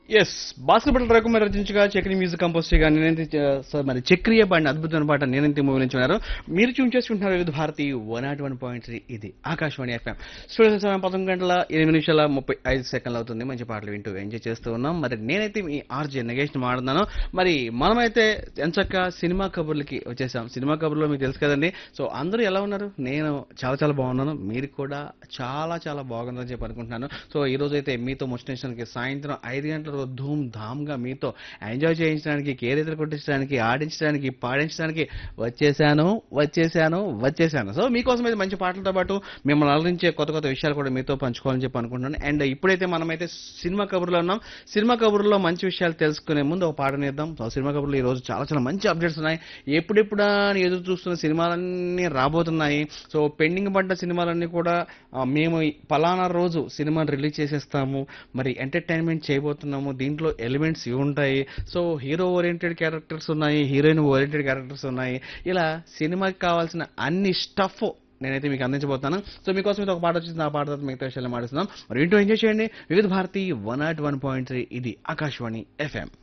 yes basketball రకమైన రచించగా Chakri music compose చేయగా నేనైతే చ- స- మరి చక్రీయ పాడిన అద్భుతమైన పాట నేనంతే మూవీ నుంచి ఉన్నారు మీరు ట్యూన్ చేసుకుంటున్నారు Vividh Bharati one nought one point three ఇది ఆకాశవాణి ఎఫ్ఎం స్టూడియో సమయం పదకొండు గంటల ఎనిమిది నిమిషాల ముప్పై ఐదు సెకండ్లు అవుతుంది మంచి పాటలు వింటూ ఎంజాయ్ చేస్తూ ఉన్నాం మరి నేనైతే మీ ఆర్జే నగేష్ మాట్లాడుతున్నాను మరి మనమైతే ఎంచక్క సినిమా కబుర్లకి వచ్చేసాం సినిమా కబుర్లో మీకు తెలుసు కదండి సో అందరూ ఎలా ఉన్నారు నేను చాలా చాలా బాగున్నాను మీరు కూడా చాలా చాలా బాగుందని చెప్పి అనుకుంటున్నాను సో ఈ రోజు అయితే మీతో ముస్టేషన్కి సాయంత్రం ఐదు గంటల రోజు ధూమ్ ధామ్గా మీతో ఎంజాయ్ చేయించడానికి కేరీతలు కొట్టించడానికి ఆడించడానికి పాడించడానికి వచ్చేసాను వచ్చేసాను వచ్చేసాను సో మీకోసం అయితే మంచి పాటలతో పాటు మిమ్మల్ని అలరించే కొత్త కొత్త విషయాలు కూడా మీతో పంచుకోవాలని చెప్పి అనుకుంటున్నాను అండ్ ఇప్పుడైతే మనమైతే సినిమా కబుర్లో ఉన్నాం సినిమా కబుర్లో మంచి విషయాలు తెలుసుకునే ముందు ఒక పాట నేద్దాం సో సినిమా కబుర్లో ఈ రోజు చాలా చాలా మంచి అప్డేట్స్ ఉన్నాయి ఎప్పుడెప్పుడా అని ఎదురు చూస్తున్న సినిమాలన్నీ రాబోతున్నాయి సో పెండింగ్ పడ్డ సినిమాలన్నీ కూడా ఆ, మేము ఈ పలానా రోజు సినిమాని రిలీజ్ చేసేస్తాము మరి ఎంటర్టైన్మెంట్ చేయబోతున్నాము దీంట్లో ఎలిమెంట్స్ ఇవి ఉంటాయి సో హీరో ఓరియంటెడ్ క్యారెక్టర్స్ ఉన్నాయి హీరోయిన్ ఓరియంటెడ్ క్యారెక్టర్స్ ఉన్నాయి ఇలా సినిమాకి కావాల్సిన అన్ని స్టఫ్ నేనైతే మీకు అందించబోతున్నాను సో మీకోసం ఇది ఒక పాట వచ్చింది ఆ పాట తర్వాత మిగతా విషయాలు మాట్లాడుతున్నాం మరి ఇంటూ ఎంజాయ్ చేయండి Vividh Bharati one nought one point three ఇది ఆకాశవాణి ఎఫ్ఎం